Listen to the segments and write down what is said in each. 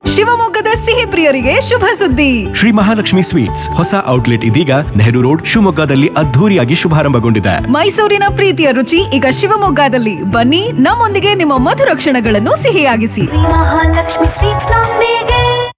ಶಿವಮೊಗ್ಗದ ಸಿಹಿ ಪ್ರಿಯರಿಗೆ ಶುಭ ಸುದ್ದಿ ಶ್ರೀ ಮಹಾಲಕ್ಷ್ಮಿ ಸ್ವೀಟ್ಸ್ ಹೊಸ ಔಟ್ಲೆಟ್ ಇದೀಗ ನೆಹರು ರೋಡ್ ಶಿವಮೊಗ್ಗದಲ್ಲಿ ಅದ್ಧೂರಿಯಾಗಿ ಶುಭಾರಂಭಗೊಂಡಿದೆ ಮೈಸೂರಿನ ಪ್ರೀತಿಯ ರುಚಿ ಈಗ ಶಿವಮೊಗ್ಗದಲ್ಲಿ ಬನ್ನಿ ನಮ್ಮೊಂದಿಗೆ ನಿಮ್ಮ ಮಧುರ ಕ್ಷಣಗಳನ್ನು ಸಿಹಿಯಾಗಿಸಿ ಮಹಾಲಕ್ಷ್ಮಿ ಸ್ವೀಟ್ಸ್ ನೊಂದಿಗೆ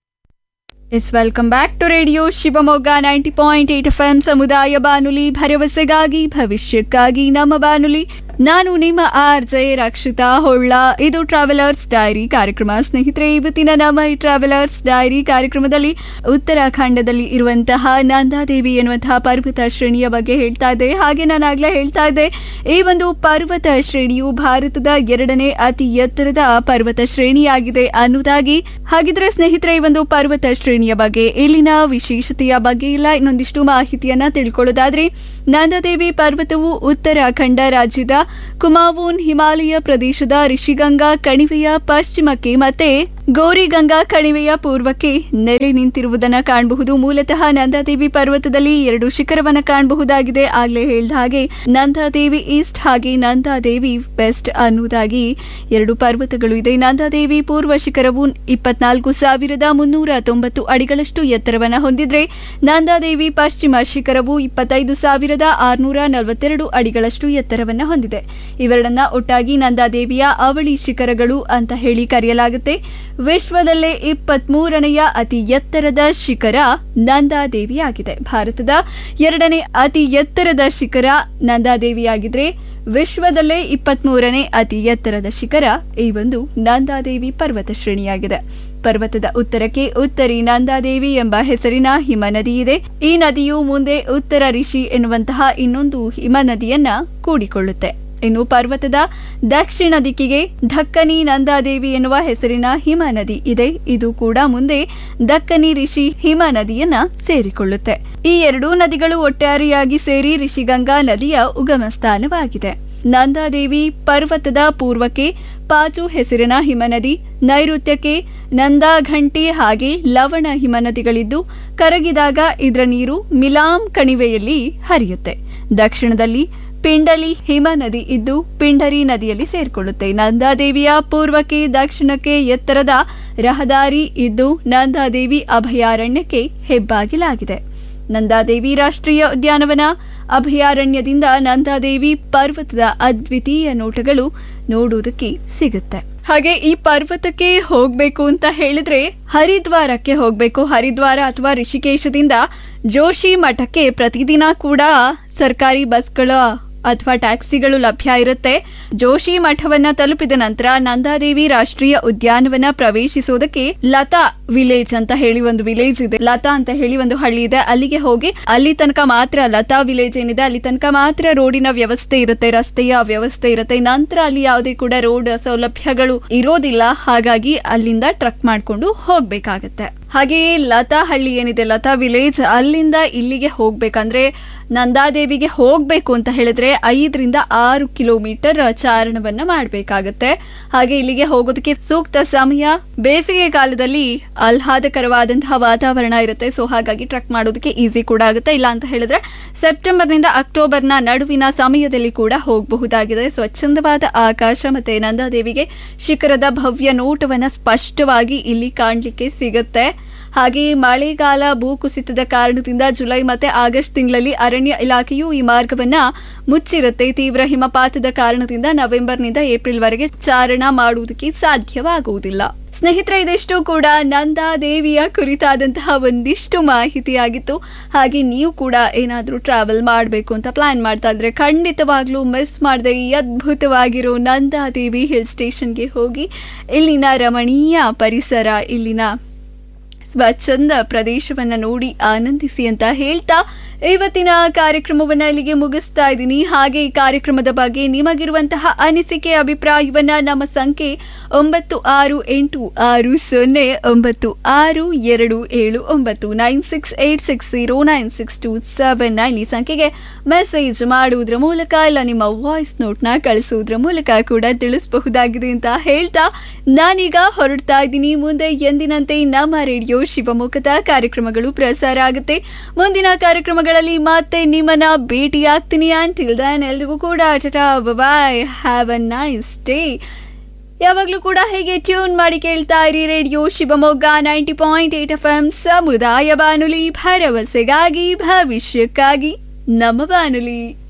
yes welcome back to radio Shivamogga ninety point eight F M ಸಮುದಾಯ ಬಾನುಲಿ ಭರವಸೆಗಾಗಿ ಭವಿಷ್ಯಕ್ಕಾಗಿ ನಮ್ಮ ಬಾನುಲಿ ನಾನು ನಿಮ್ಮ ಆರ್ ಜೆ ರಕ್ಷಿತಾ ಹೊಳ್ಳ ಇದು ಟ್ರಾವೆಲರ್ಸ್ ಡೈರಿ ಕಾರ್ಯಕ್ರಮ ಸ್ನೇಹಿತರೆ ಇವತ್ತಿನ ನಮ್ಮ ಈ ಟ್ರಾವೆಲರ್ಸ್ ಡೈರಿ ಕಾರ್ಯಕ್ರಮದಲ್ಲಿ ಉತ್ತರಾಖಂಡದಲ್ಲಿ ಇರುವಂತಹ ನಂದಾದೇವಿ ಎನ್ನುವಂತಹ ಪರ್ವತ ಶ್ರೇಣಿಯ ಬಗ್ಗೆ ಹೇಳ್ತಾ ಇದ್ದೆ ಹಾಗೆ ನಾನು ಆಗ್ಲೇ ಹೇಳ್ತಾ ಇದ್ದೆ ಈ ಒಂದು ಪರ್ವತ ಶ್ರೇಣಿಯು ಭಾರತದ ಎರಡನೇ ಅತಿ ಎತ್ತರದ ಪರ್ವತ ಶ್ರೇಣಿಯಾಗಿದೆ ಅನ್ನೋದಾಗಿ ಹಾಗಿದ್ರೆ ಸ್ನೇಹಿತರೆ ಈ ಒಂದು ಪರ್ವತ ಶ್ರೇಣಿಯ ಬಗ್ಗೆ ಇಲ್ಲಿನ ವಿಶೇಷತೆಯ ಬಗ್ಗೆ ಇಲ್ಲ ಇನ್ನೊಂದಿಷ್ಟು ಮಾಹಿತಿಯನ್ನ ತಿಳ್ಕೊಳ್ಳೋದಾದ್ರೆ ನಂದಾದೇವಿ ಪರ್ವತವು ಉತ್ತರಾಖಂಡ ರಾಜ್ಯದ ಕುಮಾವೂನ್ ಹಿಮಾಲಯ ಪ್ರದೇಶದ ರಿಷಿಗಂಗಾ ಕಣಿವೆಯ ಪಶ್ಚಿಮಕ್ಕೆ ಮತ್ತೆ ಗೌರಿಗಂಗಾ ಕಣಿವೆಯ ಪೂರ್ವಕ್ಕೆ ನೆಲೆ ನಿಂತಿರುವುದನ್ನ ಕಾಣಬಹುದು ಮೂಲತಃ ನಂದಾದೇವಿ ಪರ್ವತದಲ್ಲಿ ಎರಡು ಶಿಖರವನ್ನ ಕಾಣಬಹುದಾಗಿದೆ ಆಗ್ಲೇ ಹೇಳ್ದ ಹಾಗೆ ನಂದಾದೇವಿ ಈಸ್ಟ್ ಹಾಗೆ ನಂದಾದೇವಿ ವೆಸ್ಟ್ ಅನ್ನುವುದಾಗಿ ಎರಡು ಪರ್ವತಗಳು ಇದೆ ನಂದಾದೇವಿ ಪೂರ್ವ ಶಿಖರವು ಇಪ್ಪತ್ನಾಲ್ಕು ಸಾವಿರದ ಮುನ್ನೂರ ತೊಂಬತ್ತು ಅಡಿಗಳಷ್ಟು ಎತ್ತರವನ್ನ ಹೊಂದಿದ್ರೆ ನಂದಾದೇವಿ ಪಶ್ಚಿಮ ಶಿಖರವು ಇಪ್ಪತ್ತೈದು ಸಾವಿರದ ಆರುನೂರ ನಲವತ್ತೆರಡು ಅಡಿಗಳಷ್ಟು ಎತ್ತರವನ್ನ ಹೊಂದಿದೆ ಇವೆರಡನ್ನ ಒಟ್ಟಾಗಿ ನಂದಾದೇವಿಯ ಅವಳಿ ಶಿಖರಗಳು ಅಂತ ಹೇಳಿ ಕರೆಯಲಾಗುತ್ತೆ ವಿಶ್ವದಲ್ಲೇ ಇಪ್ಪತ್ಮೂರನೆಯ ಅತಿ ಎತ್ತರದ ಶಿಖರ ನಂದಾದೇವಿಯಾಗಿದೆ ಭಾರತದ ಎರಡನೇ ಅತಿ ಎತ್ತರದ ಶಿಖರ ನಂದಾದೇವಿಯಾಗಿದ್ರೆ ವಿಶ್ವದಲ್ಲೇ ಇಪ್ಪತ್ಮೂರನೇ ಅತಿ ಎತ್ತರದ ಶಿಖರ ಈ ಒಂದು ನಂದಾದೇವಿ ಪರ್ವತ ಶ್ರೇಣಿಯಾಗಿದೆ ಪರ್ವತದ ಉತ್ತರಕ್ಕೆ ಉತ್ತರಿ ನಂದಾದೇವಿ ಎಂಬ ಹೆಸರಿನ ಹಿಮ ನದಿ ಇದೆ ಈ ನದಿಯು ಮುಂದೆ ಉತ್ತರ ರಿಷಿ ಎನ್ನುವಂತಹ ಇನ್ನೊಂದು ಹಿಮ ನದಿಯನ್ನ ಕೂಡಿಕೊಳ್ಳುತ್ತೆ ಇನ್ನು ಪರ್ವತದ ದಕ್ಷಿಣ ದಿಕ್ಕಿಗೆ ದಕ್ಕನಿ ನಂದಾದೇವಿ ಎನ್ನುವ ಹೆಸರಿನ ಹಿಮ ನದಿ ಇದೆ ಇದು ಕೂಡ ಮುಂದೆ ದಕ್ಕನಿ ರಿಷಿ ಹಿಮ ನದಿಯನ್ನ ಸೇರಿಕೊಳ್ಳುತ್ತೆ ಈ ಎರಡೂ ನದಿಗಳು ಒಟ್ಟಾರೆಯಾಗಿ ಸೇರಿ ರಿಷಿಗಂಗಾ ನದಿಯ ಉಗಮ ಸ್ಥಾನವಾಗಿದೆ ನಂದಾದೇವಿ ಪರ್ವತದ ಪೂರ್ವಕ್ಕೆ ಪಾಚು ಹೆಸರಿನ ಹಿಮನದಿ ನೈಋತ್ಯಕ್ಕೆ ನಂದಾಘಂಟಿ ಹಾಗೆ ಲವಣ ಹಿಮನದಿಗಳಿದ್ದು ಕರಗಿದಾಗ ಇದರ ನೀರು ಮಿಲಾಂ ಕಣಿವೆಯಲ್ಲಿ ಹರಿಯುತ್ತೆ ದಕ್ಷಿಣದಲ್ಲಿ ಪಿಂಡಲಿ ಹಿಮ ನದಿ ಇದ್ದು ಪಿಂಡರಿ ನದಿಯಲ್ಲಿ ಸೇರಿಕೊಳ್ಳುತ್ತೆ ನಂದಾದೇವಿಯ ಪೂರ್ವಕ್ಕೆ ದಕ್ಷಿಣಕ್ಕೆ ಎತ್ತರದ ರಹದಾರಿ ಇದ್ದು ನಂದಾದೇವಿ ಅಭಯಾರಣ್ಯಕ್ಕೆ ಹೆಬ್ಬಾಗಿಲಾಗಿದೆ ನಂದಾದೇವಿ ರಾಷ್ಟ್ರೀಯ ಉದ್ಯಾನವನ ಅಭಯಾರಣ್ಯದಿಂದ ನಂದಾದೇವಿ ಪರ್ವತದ ಅದ್ವಿತೀಯ ನೋಟಗಳು ನೋಡುವುದಕ್ಕೆ ಸಿಗುತ್ತೆ ಹಾಗೆ ಈ ಪರ್ವತಕ್ಕೆ ಹೋಗ್ಬೇಕು ಅಂತ ಹೇಳಿದ್ರೆ ಹರಿದ್ವಾರಕ್ಕೆ ಹೋಗ್ಬೇಕು ಹರಿದ್ವಾರ ಅಥವಾ ಋಷಿಕೇಶದಿಂದ ಜೋಶಿ ಮಠಕ್ಕೆ ಪ್ರತಿದಿನ ಕೂಡ ಸರ್ಕಾರಿ ಬಸ್ಗಳ ಅಥವಾ ಟ್ಯಾಕ್ಸಿಗಳು ಲಭ್ಯ ಇರುತ್ತೆ ಜೋಶಿ ಮಠವನ್ನ ತಲುಪಿದ ನಂತರ ನಂದಾದೇವಿ ರಾಷ್ಟ್ರೀಯ ಉದ್ಯಾನವನ ಪ್ರವೇಶಿಸೋದಕ್ಕೆ ಲತಾ ವಿಲೇಜ್ ಅಂತ ಹೇಳಿ ಒಂದು ವಿಲೇಜ್ ಇದೆ ಲತಾ ಅಂತ ಹೇಳಿ ಒಂದು ಹಳ್ಳಿ ಇದೆ ಅಲ್ಲಿಗೆ ಹೋಗಿ ಅಲ್ಲಿ ತನಕ ಮಾತ್ರ ಲತಾ ವಿಲೇಜ್ ಏನಿದೆ ಅಲ್ಲಿ ತನಕ ಮಾತ್ರ ರೋಡಿನ ವ್ಯವಸ್ಥೆ ಇರುತ್ತೆ ರಸ್ತೆಯ ವ್ಯವಸ್ಥೆ ಇರುತ್ತೆ ನಂತರ ಅಲ್ಲಿ ಯಾವುದೇ ಕೂಡ ರೋಡ್ ಸೌಲಭ್ಯಗಳು ಇರೋದಿಲ್ಲ ಹಾಗಾಗಿ ಅಲ್ಲಿಂದ ಟ್ರಕ್ ಮಾಡ್ಕೊಂಡು ಹೋಗ್ಬೇಕಾಗತ್ತೆ ಹಾಗೆಯೇ ಲತಾ ಹಳ್ಳಿ ಏನಿದೆ ಲತಾ ವಿಲೇಜ್ ಅಲ್ಲಿಂದ ಇಲ್ಲಿಗೆ ಹೋಗ್ಬೇಕಂದ್ರೆ ನಂದಾದೇವಿಗೆ ಹೋಗ್ಬೇಕು ಅಂತ ಹೇಳಿದ್ರೆ ಐದರಿಂದ ಆರು ಕಿಲೋಮೀಟರ್ ಚಾರಣವನ್ನ ಮಾಡಬೇಕಾಗತ್ತೆ ಹಾಗೆ ಇಲ್ಲಿಗೆ ಹೋಗೋದಕ್ಕೆ ಸೂಕ್ತ ಸಮಯ ಬೇಸಿಗೆ ಕಾಲದಲ್ಲಿ ಆಹ್ಲಾದಕರವಾದಂತಹ ವಾತಾವರಣ ಇರುತ್ತೆ ಸೊ ಹಾಗಾಗಿ ಟ್ರಕ್ ಮಾಡೋದಕ್ಕೆ ಈಸಿ ಕೂಡ ಆಗುತ್ತೆ ಇಲ್ಲ ಅಂತ ಹೇಳಿದ್ರೆ ಸೆಪ್ಟೆಂಬರ್ನಿಂದ ಅಕ್ಟೋಬರ್ನ ನಡುವಿನ ಸಮಯದಲ್ಲಿ ಕೂಡ ಹೋಗಬಹುದಾಗಿದೆ ಸ್ವಚ್ಛಂದವಾದ ಆಕಾಶ ಮತ್ತೆ ನಂದಾದೇವಿಗೆ ಶಿಖರದ ಭವ್ಯ ನೋಟವನ್ನ ಸ್ಪಷ್ಟವಾಗಿ ಇಲ್ಲಿ ಕಾಣಲಿಕ್ಕೆ ಸಿಗುತ್ತೆ ಹಾಗೆಯೇ ಮಳೆಗಾಲ ಭೂಕುಸಿತದ ಕಾರಣದಿಂದ ಜುಲೈ ಮತ್ತೆ ಆಗಸ್ಟ್ ತಿಂಗಳಲ್ಲಿ ಅರಣ್ಯ ಇಲಾಖೆಯು ಈ ಮಾರ್ಗವನ್ನ ಮುಚ್ಚಿರುತ್ತೆ ತೀವ್ರ ಹಿಮಪಾತದ ಕಾರಣದಿಂದ ನವೆಂಬರ್ನಿಂದ ಏಪ್ರಿಲ್ವರೆಗೆ ಚಾರಣ ಮಾಡುವುದಕ್ಕೆ ಸಾಧ್ಯವಾಗುವುದಿಲ್ಲ ಸ್ನೇಹಿತರೆ ಇದಿಷ್ಟು ಕೂಡ ನಂದಾ ದೇವಿಯ ಕುರಿತಾದಂತಹ ಒಂದಿಷ್ಟು ಮಾಹಿತಿಯಾಗಿತ್ತು ಹಾಗೆ ನೀವು ಕೂಡ ಏನಾದರೂ ಟ್ರಾವೆಲ್ ಮಾಡಬೇಕು ಅಂತ ಪ್ಲಾನ್ ಮಾಡ್ತಾ ಇದ್ರೆ ಖಂಡಿತವಾಗ್ಲೂ ಮಿಸ್ ಮಾಡದೆ ಈ ಅದ್ಭುತವಾಗಿರೋ ನಂದಾ ದೇವಿ ಹಿಲ್ ಸ್ಟೇಷನ್ಗೆ ಹೋಗಿ ಇಲ್ಲಿನ ರಮಣೀಯ ಪರಿಸರ ಇಲ್ಲಿನ ಸ್ವಚ್ಛಂದ ಪ್ರದೇಶವನ್ನ ನೋಡಿ ಆನಂದಿಸಿ ಅಂತ ಹೇಳ್ತಾ ಇವತ್ತಿನ ಕಾರ್ಯಕ್ರಮವನ್ನ ಇಲ್ಲಿಗೆ ಮುಗಿಸ್ತಾ ಇದ್ದೀನಿ ಹಾಗೆ ಈ ಕಾರ್ಯಕ್ರಮದ ಬಗ್ಗೆ ನಿಮಗಿರುವಂತಹ ಅನಿಸಿಕೆ ಅಭಿಪ್ರಾಯವನ್ನ ನಮ್ಮ ಸಂಖ್ಯೆ ಒಂಬತ್ತು ಆರು ಎಂಟು ಆರು ಸೊನ್ನೆ ಒಂಬತ್ತು ಆರು ಎರಡು ಏಳು ಒಂಬತ್ತು nine six eight six zero nine six two seven nine ಈ ಸಂಖ್ಯೆಗೆ ಮೆಸೇಜ್ ಮಾಡುವುದರ ಮೂಲಕ ಇಲ್ಲ ನಿಮ್ಮ ವಾಯ್ಸ್ ನೋಟ್ನ ಕಳಿಸುವುದರ ಮೂಲಕ ಕೂಡ ತಿಳಿಸಬಹುದಾಗಿದೆ ಅಂತ ಹೇಳ್ತಾ ನಾನೀಗ ಹೊರಡ್ತಾ ಇದ್ದೀನಿ ಮುಂದೆ ಎಂದಿನಂತೆ ನಮ್ಮ ರೇಡಿಯೋ ಶಿವಮೊಗ್ಗದ ಕಾರ್ಯಕ್ರಮಗಳು ಪ್ರಸಾರ ಆಗುತ್ತೆ ಮುಂದಿನ ಕಾರ್ಯಕ್ರಮಗಳಲ್ಲಿ ಮತ್ತೆ ನಿಮ್ಮನ್ನ ಭೇಟಿಯಾಗ್ತೀನಿ ಅಂಟಿಲ್ ದನ್ ಎಲ್ರಿಗೂ ಕೂಡ bye have a nice day ಯಾವಾಗಲೂ ಕೂಡ ಹೇಗೆ ಟ್ಯೂನ್ ಮಾಡಿ ಕೇಳ್ತಾ ಇರಿ radio Shivamogga ninety point eight F M ಸಮುದಾಯ ಬಾನುಲಿ ಭರವಸೆಗಾಗಿ ಭವಿಷ್ಯಕ್ಕಾಗಿ ನಮ್ಮ ಬಾನುಲಿ